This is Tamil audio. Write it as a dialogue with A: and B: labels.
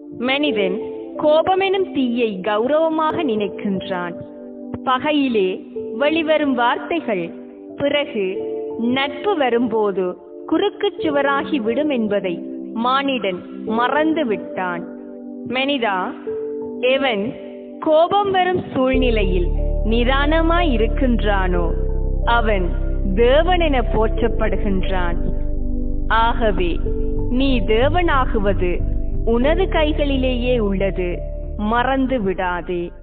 A: மனிதன் கோபமெனும் தீயை கௌரவமாக நினைக்கின்றான் பகையிலே வெளிவரும் வார்த்தைகள் பிறகு நட்பு வரும்போது குறுக்குச் சுவராகி விடும் என்பதை மானிடன் மறந்து விட்டான் மனிதா எவன் கோபம் வரும் சூழ்நிலையில் நிதானமாய் இருக்கின்றானோ அவன் தேவனென போற்றப்படுகின்றான் ஆகவே நீ தேவனாகுவது உனது கைகளிலேயே உள்ளது மறந்து விடாதே